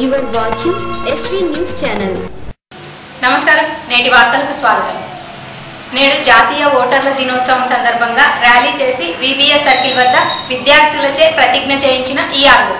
You are watching SV News Channel. నమస్కారం నేటి వార్తలకు స్వాగతం నేడు జాతీయ ఓటర్ల దినోత్సవం సందర్భంగా ర్యాలీ చేసి విబిఎస్ సర్కిల్ వద్ద విద్యార్థులచే ప్రతిజ్ఞ చేయించిన ఈఆర్ఓ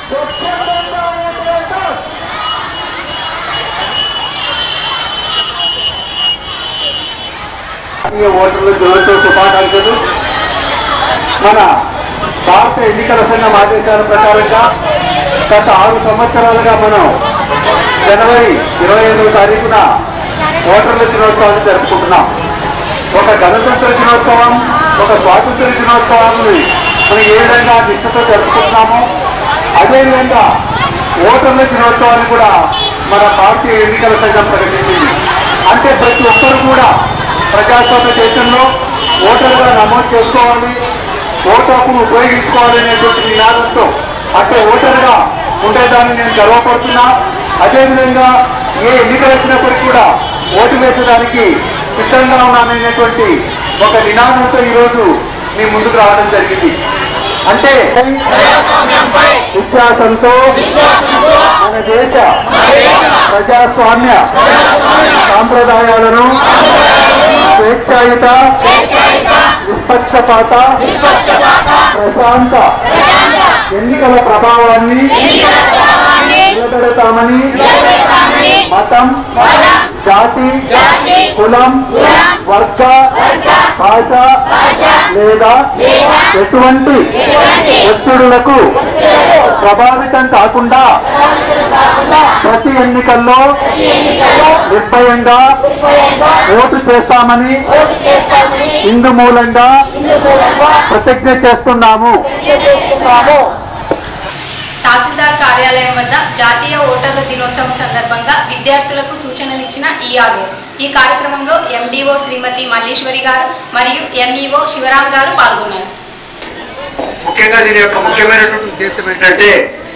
జాతీయ ఓటర్ల దినోత్సవ శుభాకాంక్షలు మన భారత ఎన్నికల సంఘం ఆదేశాల ప్రకారంగా గత ఆరు సంవత్సరాలుగా మనం జనవరి ఇరవై ఐదవ తారీఖున ఓటర్ల దినోత్సవాన్ని జరుపుకుంటున్నాం ఒక గణతంత్ర దినోత్సవం ఒక స్వాతంత్ర దినోత్సవాన్ని మనం ఏ విధంగా నిష్ఠతో జరుపుకుంటున్నామో అదేవిధంగా ఓటర్ల దినోత్సవాన్ని కూడా మన భారతీయ ఎన్నికల సంఘం ప్రకటించింది అంటే ప్రతి ఒక్కరు కూడా ప్రజాస్వామ్య దేశంలో ఓటర్గా నమోదు చేసుకోవాలి ఓటు హక్కును ఉపయోగించుకోవాలి అనేటువంటి నినాదంతో అంటే ఓటర్గా ఉండేదాన్ని నేను గర్వపడుతున్నా అదేవిధంగా ఏ ఎన్నికలు వచ్చినప్పటికీ కూడా ఓటు వేసేదానికి సిద్ధంగా ఉన్నాననేటువంటి ఒక నినాదంతో ఈరోజు మీ ముందుకు రావడం జరిగింది అంటే విశ్వాసంతో మన దేశ ప్రజాస్వామ్య సాంప్రదాయాలను స్వేచ్ఛాయుత నిష్పక్షపాత ప్రశాంత ఎన్నికల ప్రభావాన్ని నిలబెడతామని మతం జాతి కులం వర్గ భాష లేదా ఎటువంటి ఒత్తిడులకు ప్రభావితం కాకుండా ప్రతి ఎన్నికల్లో నిర్భయంగా ఓటు చేస్తామని ఇందు మూలంగా ప్రతిజ్ఞ చేస్తున్నాము తహసీల్దార్ కార్యాలయం వద్ద జాతీయ ఓటర్ల దినోత్సవం సందర్భంగా విద్యార్థులకు సూచనలు ఇచ్చిన ఈఆర్ఓ ఈ కార్యక్రమంలో ఎండిఓ శ్రీమతి మల్లీశ్వరి గారు మరియు ఎంఈఓ శివరాం గారు పాల్గొన్నారు ముఖ్యంగా దీని యొక్క ముఖ్యమైనటువంటి ఉద్దేశం ఏంటంటే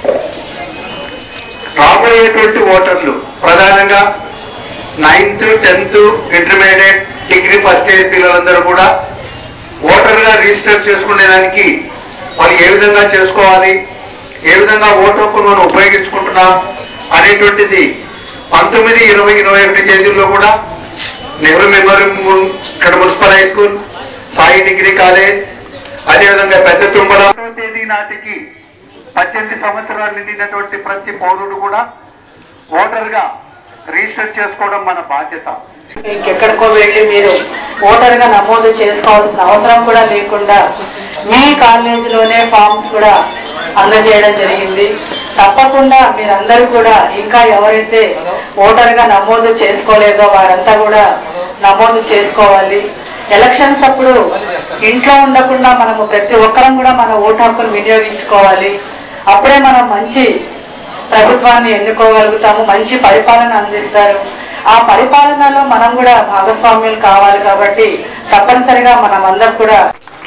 రాబోయేటువంటి ఓటర్లు ప్రధానంగా ninth tenth intermediate degree first year పిల్లలందరూ కూడా ఓటర్గా రిజిస్టర్ చేసుకునేదానికి వాళ్ళు ఏ విధంగా చేసుకోవాలి ఏ విధంగా ఓటు హక్కును మనం ఉపయోగించుకుంటున్నాం అనేటువంటిది పంతొమ్మిది ఇరవై ఇరవై ఒకటి తేదీల్లో కూడా నెహ్రూ మెమోరియల్ ము- ఇక్కడ municipal high school Sai degree college అదేవిధంగా పెద్ద తుంబల ఒకటో తేదీ నాటికి పద్దెనిమిది సంవత్సరాలు నిండినటువంటి ప్రతి పౌరుడు కూడా ఓటర్గా రిజిస్టర్ చేసుకోవడం మన బాధ్యత ఎక్కడికో వెళ్ళి మీరు ఓటర్గా నమోదు చేసుకోవాల్సిన అవసరం కూడా లేకుండా మీ కాలేజీలోనే ఫామ్స్ కూడా అందజేయడం జరిగింది తప్పకుండా మీరందరూ కూడా ఇంకా ఎవరైతే ఓటర్గా నమోదు చేసుకోలేదో వారంతా కూడా నమోదు చేసుకోవాలి ఎలక్షన్స్ అప్పుడు ఇంట్లో ఉండకుండా మనము ప్రతి ఒక్కరం కూడా మన ఓటు హక్కును వినియోగించుకోవాలి అప్పుడే మనం మంచి ప్రభుత్వాన్ని ఎన్నుకోగలుగుతాము మంచి పరిపాలన అందిస్తారు ఆ పరిపాలనలో మనం కూడా భాగస్వామ్యులు కావాలి కాబట్టి తప్పనిసరిగా మనం అందరం కూడా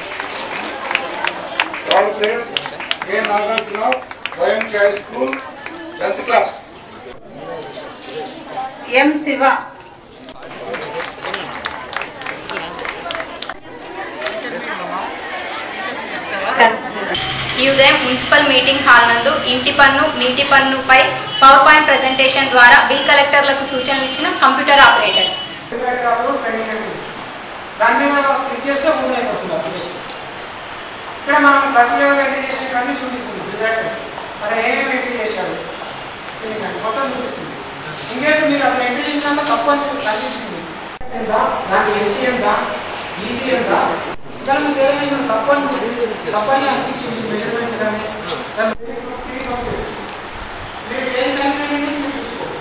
All players, A. Nagarjuna, YMK High School, 10th class. ఎం శివ ఈ ఉదయం మున్సిపల్ మీటింగ్ హాల్ నందు ఇంటి పన్ను నీటి పన్నుపై పవర్ పాయింట్ ప్రజెంటేషన్ ద్వారా బిల్ కలెక్టర్లకు సూచనలు ఇచ్చిన కంప్యూటర్ ఆపరేటర్ దాని మీద క్లిక్ చేస్తే ఓపెన్ అయిపోతుంది అప్లికేషన్ ఇక్కడ మనం ప్రతి లెవెల్ ఎంట్రీ చేసిన అన్ని చూపిస్తుంది రిజల్ట్ అతను ఏమేమి ఎంట్రీ చేశాడు తెలియదండి. మొత్తం చూపిస్తుంది ఇంకేస్ మీరు అతను ఎంట్రీ చేసినంత తప్పు అని కనిపించింది ఎంత దానికి ఎన్సీ ఎంత ఈసీ ఎంత ఇక్కడ మీకు ఏదైనా తప్పు అని తప్పు అని అనిపించింది మెజర్మెంట్ కానీ దాన్ని తిరిగి పంపించు. మీరు ఏది దాన్ని మీరు చూసుకోండి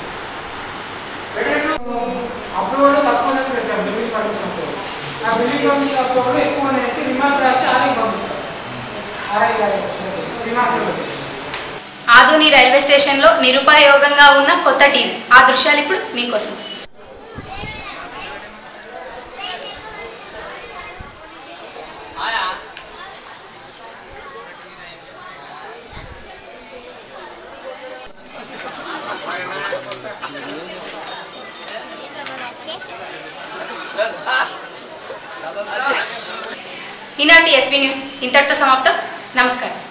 అప్రూవల్ తక్కువ మంది పెట్టారు బిల్డింగ్ పర్మిషన్ ఆ బిల్డింగ్ పర్మిషన్ అప్రూవల్ ఎక్కువ మంది వేసి రిమార్క్ రాసి ఆర్ఐ పంపిస్తారు ఆర్ఐ గారి రిమార్క్స్ పంపిస్తారు ఆధుని రైల్వే స్టేషన్లో నిరుపయోగంగా ఉన్న కొత్త టీవీ ఆ దృశ్యాలు ఇప్పుడు మీకోసం ఈనాటి ఎస్వి న్యూస్ ఇంతటితో సమాప్తం నమస్కారం